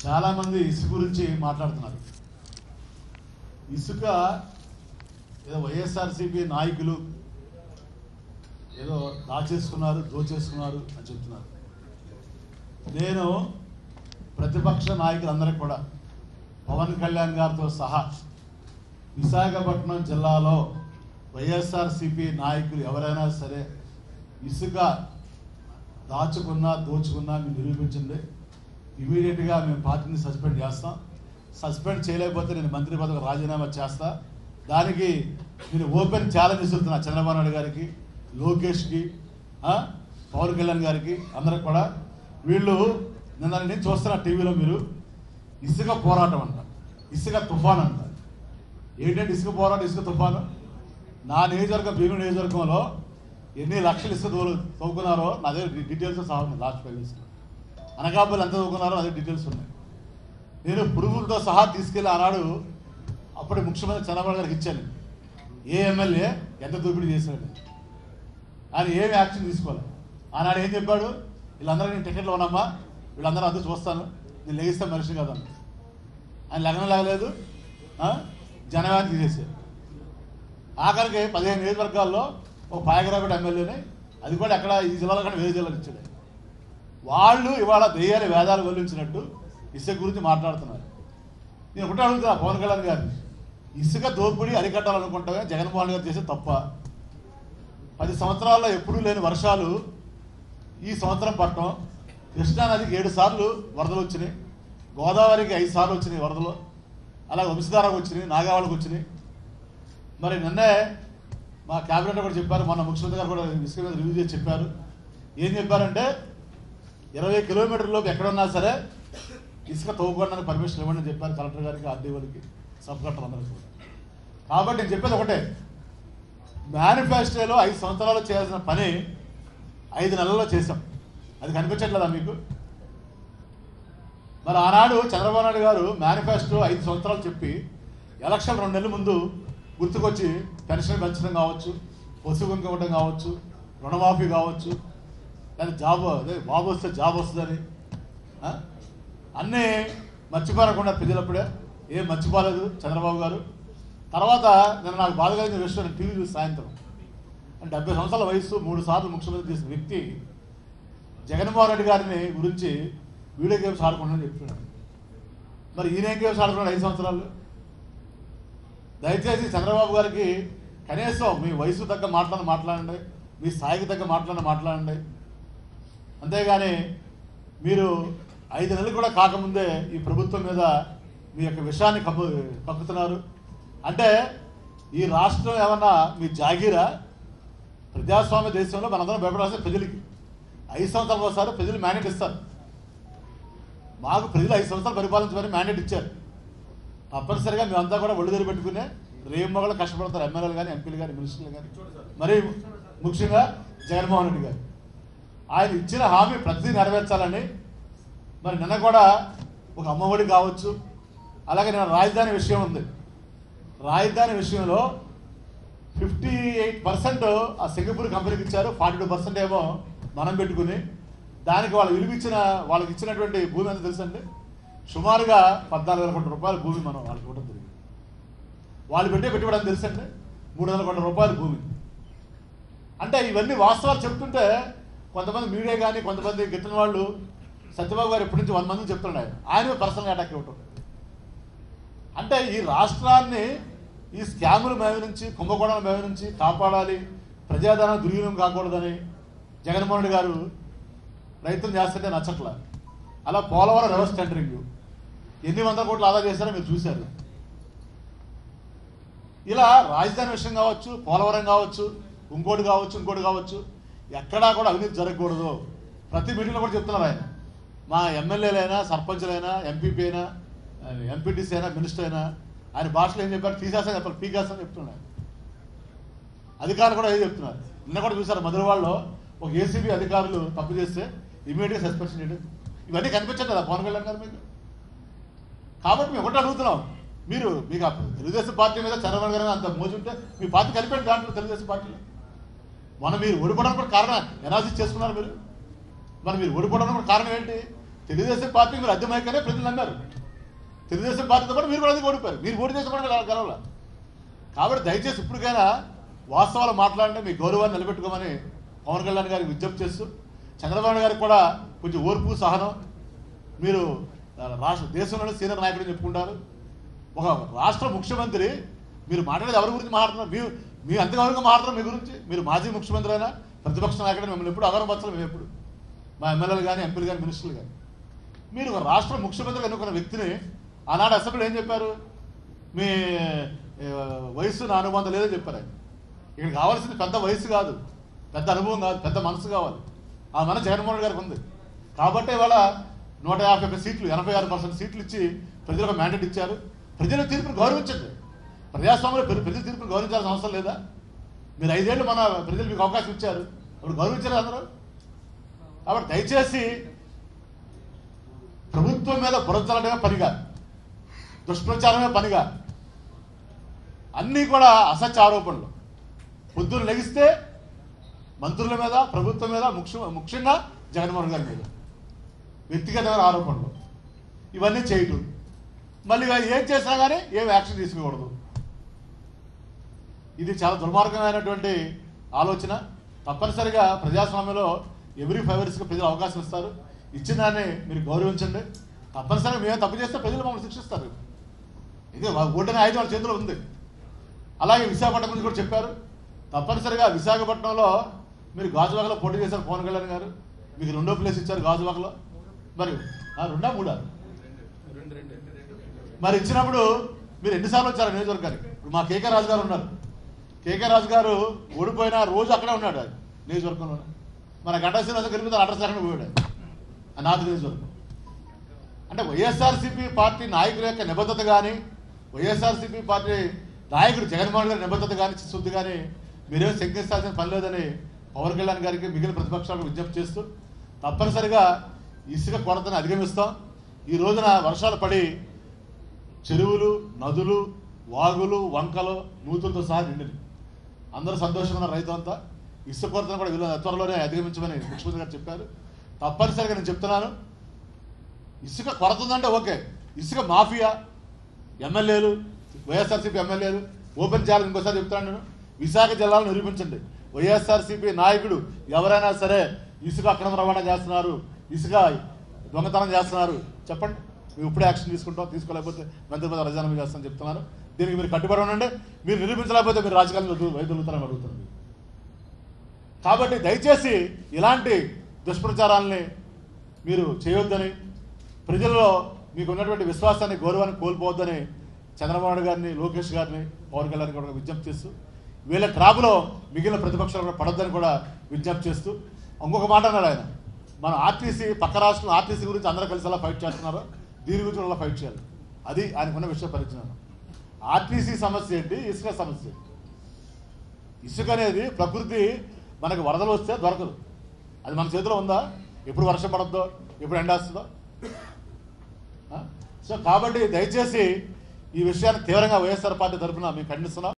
చాలామంది ఇసుక గురించి మాట్లాడుతున్నారు ఇసుక ఏదో వైఎస్ఆర్సీపీ నాయకులు ఏదో దాచేసుకున్నారు దోచేసుకున్నారు అని చెప్తున్నారు నేను ప్రతిపక్ష నాయకులందరికీ కూడా పవన్ కళ్యాణ్ గారితో సహా విశాఖపట్నం జిల్లాలో వైఎస్ఆర్సీపీ నాయకులు ఎవరైనా సరే ఇసుక దాచుకున్నా దోచుకున్నా మీరు నిరూపించండి ఇమీడియట్గా మేము పార్టీని సస్పెండ్ చేస్తాం సస్పెండ్ చేయలేకపోతే నేను మంత్రి పదవి రాజీనామా చేస్తా దానికి నేను ఓపెన్ ఛాలెంజ్ ఇస్తున్నా చంద్రబాబు నాయుడు గారికి లోకేష్కి ఆ, పవన్ కళ్యాణ్ గారికి అందరికి కూడా వీళ్ళు నిన్న నేను చూస్తున్నా టీవీలో మీరు ఇసుక పోరాటం అంట ఇసుక తుఫాన్ అంట ఏంటంటే ఇసుక పోరాటం ఇసుక తుఫాను నా నియోజకవర్గం భీము నియోజకవర్గంలో ఎన్ని లక్షలు ఇసుక తోలు తవ్వుకున్నారో నా దగ్గర డీ- డీటెయిల్స్ సహా ఉన్నాయి లాస్ట్ ఫైవ్ ఇయర్స్లో అనకాపల్లి ఎంత తవ్వుకున్నారో అదే డీటెయిల్స్ ఉన్నాయి నేను పురుగులతో సహా తీసుకెళ్ళి ఆనాడు అప్పటి ముఖ్యమంత్రి చంద్రబాబు గారికి ఇచ్చాను ఏ ఎమ్మెల్యే ఎంత దోపిడీ చేశాడు ఆయన ఏమి యాక్షన్ తీసుకోవాలి ఆనాడు ఏం చెప్పాడు వీళ్ళందరూ నేను టికెట్లో ఉన్నామా వీళ్ళందరూ అందరూ చూస్తాను నేను లెగిస్తే మనిషి కదా ఆయన లగ్నం లాగలేదు జనవాన్ని తీసేసారు ఆఖరికి పదిహేను నియోజకవర్గాల్లో ఒక పాయకరాపేట ఎమ్మెల్యేని అది కూడా ఎక్కడ ఈ జిల్లాలో కానీ వేరే జిల్లాలో ఇచ్చాడు ఆయన. వాళ్ళు ఇవాళ దెయ్యాన్ని వేదాలు వల్లించినట్టు ఇసుక గురించి మాట్లాడుతున్నారు నేను ఒకటే అడుగుతున్నా పవన్ కళ్యాణ్ గారిని ఇసుక దోపిడీ అరికట్టాలనుకుంటామే జగన్మోహన్ గారు చేసే తప్ప పది సంవత్సరాల్లో ఎప్పుడూ లేని వర్షాలు ఈ సంవత్సరం పట్టడం కృష్ణానదికి ఏడు సార్లు వరదలు వచ్చినాయి గోదావరికి ఐదు సార్లు వచ్చినాయి వరదలు అలాగే వంశధారకు వచ్చినాయి నాగావాళ్ళకి వచ్చినాయి మరి నిన్నే మా క్యాబినెట్ కూడా చెప్పారు మొన్న ముఖ్యమంత్రి గారు కూడా ఇసుక మీద రివ్యూ చేసి చెప్పారు ఏం చెప్పారంటే ఇరవై కిలోమీటర్లోపు ఎక్కడున్నా సరే ఇసుక తవ్వుకోవడానికి పర్మిషన్ ఇవ్వండి అని చెప్పారు కలెక్టర్ గారికి ఆర్డీఓలకి సబ్ కలెక్టర్ అందరికీ కూడా కాబట్టి నేను చెప్పేది ఒకటే మేనిఫెస్టోలో ఐదు సంవత్సరాలు చేయాల్సిన పని ఐదు నెలల్లో చేసాం అది కనిపించట్లేదా మీకు మరి ఆనాడు చంద్రబాబు నాయుడు గారు మేనిఫెస్టో ఐదు సంవత్సరాలు చెప్పి ఎలక్షన్ రెండు నెలల ముందు గుర్తుకొచ్చి పెన్షన్ పెంచడం కావచ్చు పశువు కుంక ఇవ్వడం కావచ్చు రుణమాఫీ కావచ్చు లేదా జాబ్ అదే బాబు వస్తే జాబ్ వస్తుందని ఆ? అన్నీ మర్చిపోరకుండా ప్రజలప్పుడే ఏం మర్చిపోలేదు చంద్రబాబు గారు తర్వాత నేను నాకు బాధ కలిగిన విషయం నేను టీవీ చూసి సాయంత్రం అంటే డెబ్బై సంవత్సరాల వయసు మూడు సార్లు ముఖ్యమంత్రి చేసిన వ్యక్తి జగన్మోహన్ రెడ్డి గారిని గురించి వీడియో గేమ్స్ ఆడుకుంటానని చెప్తున్నాడు మరి ఈయన ఏం గేమ్స్ ఆడుకున్నాడు ఐదు సంవత్సరాలు దయచేసి చంద్రబాబు గారికి కనీసం మీ వయసు తగ్గ మాట్లాడి మాట్లాడండి మీ స్థాయికి తగ్గ మాట్లాడి మాట్లాడండి అంతేగాని మీరు ఐదు నెలలు కూడా కాకముందే ఈ ప్రభుత్వం మీద మీ యొక్క విషయాన్ని కప్పు కక్కుతున్నారు అంటే ఈ రాష్ట్రం ఏమన్నా మీ జాగీరా ప్రజాస్వామ్య దేశంలో మనందరం భయపడాల్సిన ప్రజలకి ఐదు సంవత్సరాలకు ఒకసారి ప్రజలు మ్యాండేట్ ఇస్తారు మాకు ప్రజలు ఐదు సంవత్సరాలు పరిపాలించమని మ్యాండేట్ ఇచ్చారు తప్పనిసరిగా మేమంతా కూడా ఒళ్ళు పెట్టుకునే రేమ్మగలు కష్టపడతారు ఎమ్మెల్యేలు కానీ ఎంపీలు కానీ మినిస్టర్లు కానీ మరి ముఖ్యంగా జగన్మోహన్ రెడ్డి గారు ఆయన ఇచ్చిన హామీ ప్రతిదీ నెరవేర్చాలని మరి నిన్న కూడా ఒక అమ్మఒడి కావచ్చు అలాగే నిన్న రాజధాని విషయం ఉంది రాజధాని విషయంలో ఫిఫ్టీ ఎయిట్ పర్సెంట్ ఆ సింగపూర్ కంపెనీకి ఇచ్చారు ఫార్టీ టూ పర్సెంట్ ఏమో మనం పెట్టుకుని దానికి వాళ్ళు విలువ ఇచ్చిన వాళ్ళకి ఇచ్చినటువంటి భూమి ఎంత తెలుసండి సుమారుగా పద్నాలుగు వేల కోట్ల రూపాయల భూమి మనం వాళ్ళకి ఇవ్వడం జరిగింది వాళ్ళు పెట్టే పెట్టుబడి ఎంత తెలుసండి మూడు వందల కోట్ల రూపాయల భూమి అంటే ఇవన్నీ వాస్తవాలు చెప్తుంటే కొంతమంది మీడియా కానీ కొంతమంది గిట్టిన వాళ్ళు సత్యబాబు గారు ఎప్పటి నుంచి వన్ మంది చెప్తున్నాడు ఆయన ఆయన పర్సనల్ అటాక్ ఇవ్వటం అంటే ఈ రాష్ట్రాన్ని ఈ స్కాముల మేవ నుంచి కుంభకోణాల మేవ నుంచి కాపాడాలి ప్రజాధనం దుర్వినియోగం కాకూడదని జగన్మోహన్ రెడ్డి గారు ప్రయత్నం చేస్తుంటే నచ్చట్ల అలా పోలవరం రివర్స్ టెండరింగ్ ఎన్ని వందల కోట్లు ఆదా చేశారో మీరు చూశారు ఇలా రాజధాని విషయం కావచ్చు పోలవరం కావచ్చు ఇంకోటి కావచ్చు ఇంకోటి కావచ్చు ఎక్కడా కూడా అవినీతి జరగకూడదు ప్రతి మీటింగ్లో కూడా చెప్తున్నారు ఆయన మా ఎమ్మెల్యేలైనా సర్పంచులైనా ఎంపీపీ అయినా ఎంపీటీసీ అయినా మినిస్టర్ అయినా ఆయన భాషలో ఏం చెప్పారు తీసేస్తాను చెప్పారు పీకేస్తాను చెప్తున్నాడు అధికారులు కూడా ఏం చెప్తున్నారు నిన్న కూడా చూసారు మధురవాడలో ఒక ఏసీబీ అధికారులు తప్పు చేస్తే ఇమీడియట్ సస్పెన్షన్ చేయడం ఇవన్నీ కనిపించదు కదా పవన్ కళ్యాణ్ గారు మీకు కాబట్టి మేము ఒకటి అడుగుతున్నాం మీరు మీకు ఆ తెలుగుదేశం పార్టీ మీద చంద్రబాబు గారు అంత మోజుంటే మీ పార్టీ కలిపండి దాంట్లో తెలుగుదేశం పార్టీలో మొన్న మీరు ఓడిపోవడానికి కూడా కారణం ఎనాలిసిస్ చేసుకున్నారు మీరు మరి మీరు ఓడిపోవడానికి కూడా కారణం ఏంటి తెలుగుదేశం పార్టీ మీరు అర్థమైకనే ప్రజలు నమ్మారు తెలుగుదేశం పార్టీతో పాటు మీరు కూడా అది ఓడిపోయారు మీరు ఓడి చేసిన కూడా గెలవాల కాబట్టి దయచేసి ఇప్పటికైనా వాస్తవాలు మాట్లాడండి మీ గౌరవాన్ని నిలబెట్టుకోమని పవన్ కళ్యాణ్ గారికి విజ్ఞప్తి చేస్తూ చంద్రబాబు నాయుడు గారికి కూడా కొంచెం ఓర్పు సహనం మీరు ఆ, రాష్ట్ర దేశంలోనే సీనియర్ నాయకుడు చెప్పుకుంటారు ఒక రాష్ట్ర ముఖ్యమంత్రి మీరు మాట్లాడేది ఎవరి గురించి మాట్లాడుతున్నారు మీరు మీ అంత గౌరవంగా మాట్లాడుతున్నారు మీ గురించి మీరు మాజీ ముఖ్యమంత్రి అయినా ప్రతిపక్ష నాయకుడు మిమ్మల్ని ఎప్పుడు అగౌరవపరచలేదు మేము ఎప్పుడు మా ఎమ్మెల్యేలు కానీ ఎంపీలు కానీ మినిస్టర్లు కానీ మీరు ఒక రాష్ట్ర ముఖ్యమంత్రి ఎన్నుకున్న వ్యక్తిని ఆనాడు అసెంబ్లీలో ఏం చెప్పారు మీ ఏ, వయసు నా అనుబంధం లేదని చెప్పారు ఆయన ఇక్కడ కావాల్సింది పెద్ద వయసు కాదు పెద్ద అనుభవం కాదు పెద్ద మనసు కావాలి ఆ మన జగన్మోహన్ రెడ్డి గారికి ఉంది కాబట్టి ఇవాళ నూట యాభై ఒక్క సీట్లు ఎనభై ఆరు పర్సెంట్ సీట్లు ఇచ్చి ప్రజలకు మ్యాండేట్ ఇచ్చారు ప్రజల తీర్పును గౌరవించండి ప్రజాస్వామ్యంలో ప్ర- ప్రజల తీర్పును గౌరవించాల్సిన అవసరం లేదా మీరు ఐదేళ్ళు మన ప్రజలు మీకు అవకాశం ఇచ్చారు ఇప్పుడు గౌరవించారు అందరూ కాబట్టి దయచేసి ప్రభుత్వం మీద బురదలడమే పనిగా దుష్ప్రచారమే పనిగా అన్నీ కూడా అసత్య ఆరోపణలు పొద్దున్న లెగిస్తే మంత్రుల మీద ప్రభుత్వం మీద ముఖ్య ముఖ్యంగా జగన్మోహన్ గారి మీద వ్యక్తిగతమైన ఆరోపణలు ఇవన్నీ చేయటం మళ్ళీ ఇక ఏం చేసినా కానీ ఏం యాక్షన్ తీసుకోకూడదు ఇది చాలా దుర్మార్గమైనటువంటి ఆలోచన తప్పనిసరిగా ప్రజాస్వామ్యంలో ఎవ్రీ ఫైవ్ ఇయర్స్కి ప్రజలు అవకాశం ఇస్తారు ఇచ్చిన దాన్ని మీరు గౌరవించండి తప్పనిసరిగా మేము తప్పు చేస్తే ప్రజలు మమ్మల్ని శిక్షిస్తారు ఇది ఓటనే ఆయుధం వాళ్ళ చేతిలో ఉంది అలాగే విశాఖపట్నం గురించి కూడా చెప్పారు తప్పనిసరిగా విశాఖపట్నంలో మీరు గాజువాకలో పోటీ చేశారు పవన్ కళ్యాణ్ గారు మీకు రెండో ప్లేస్ ఇచ్చారు గాజువాకలో మరి ఆ, రెండా మూడా మరి ఇచ్చినప్పుడు మీరు ఎన్నిసార్లు వచ్చారు నియోజకవర్గానికి ఇప్పుడు మా కేకే రాజు గారు ఉన్నారు కేకే రాజు గారు ఓడిపోయినా రోజు అక్కడే ఉన్నాడు ఆయన నియోజకవర్గంలో మన గంటా శ్రీనివాస గెలిపితే అడ్రస్ ఎక్కడ పోయాడు ఆయన. ఆ నాథ్ నియోజకవర్గం అంటే వైఎస్ఆర్సీపీ పార్టీ నాయకుల యొక్క నిబద్ధత కానీ వైఎస్ఆర్సీపీ పార్టీ నాయకుడు జగన్మోహన్ గారి నిబద్ధత కానీ చిశుద్ధి కానీ మీరేం శంకించాల్సిన పని లేదని పవన్ కళ్యాణ్ గారికి మిగిలిన ప్రతిపక్షాలకు విజ్ఞప్తి చేస్తూ తప్పనిసరిగా ఇసుక కొరతను అధిగమిస్తాం ఈ రోజున వర్షాలు పడి చెరువులు నదులు వాగులు వంకలు నూతులతో సహా నిండినాయి అందరూ సంతోషంగా ఉన్నారు రైతులంతా ఇసుక కొరతను కూడా వీళ్ళు త్వరలోనే అధిగమించమని ముఖ్యమంత్రి గారు చెప్పారు తప్పనిసరిగా నేను చెప్తున్నాను ఇసుక కొరత ఉందంటే ఓకే ఇసుక మాఫియా ఎమ్మెల్యేలు వైఎస్ఆర్సీపీ ఎమ్మెల్యేలు ఓపెన్ చేయాలని ఇంకోసారి చెప్తాను నేను విశాఖ జిల్లాలో నిరూపించండి వైఎస్ఆర్సీపీ నాయకుడు ఎవరైనా సరే ఇసుక అక్రమ రవాణా చేస్తున్నారు ఇసుక దొంగతనం చేస్తున్నారు చెప్పండి మేము ఇప్పుడే యాక్షన్ తీసుకుంటాం తీసుకోలేకపోతే మంత్రిపద రజానం చేస్తామని చెప్తున్నాను దీనికి మీరు కట్టుబడి ఉండండి మీరు నిరూపించలేకపోతే మీరు రాజకీయాల్లో వైద్యులుతారని అడుగుతున్నాను మీరు. కాబట్టి దయచేసి ఇలాంటి దుష్ప్రచారాలని మీరు చేయొద్దని ప్రజల్లో మీకు ఉన్నటువంటి విశ్వాసాన్ని గౌరవాన్ని కోల్పోవద్దని చంద్రబాబు నాయుడు గారిని లోకేష్ గారిని పవన్ కళ్యాణ్ కూడా విజ్ఞప్తి చేస్తూ వీళ్ళ ట్రాప్లో మిగిలిన ప్రతిపక్షాలు కూడా పడొద్దని కూడా విజ్ఞప్తి చేస్తూ ఇంకొక మాట అన్నాడు ఆయన మన ఆర్టీసీ పక్క రాష్ట్రం ఆర్టీసీ గురించి అందరూ కలిసి ఎలా ఫైట్ చేస్తున్నారో దీని గురించి కూడా ఫైట్ చేయాలి అది ఆయనకున్న విషయ పరిజ్ఞానం ఆర్టీసీ సమస్య ఏంటి ఇసుక సమస్య ఏంటి ఇసుక అనేది ప్రకృతి మనకు వరదలు వస్తే దొరకదు అది మన చేతిలో ఉందా ఎప్పుడు వర్షం పడద్దో ఎప్పుడు ఎండ వస్తుందో ఆ? సో కాబట్టి దయచేసి ఈ విషయాన్ని తీవ్రంగా వైఎస్ఆర్ పార్టీ తరఫున మేము ఖండిస్తున్నాం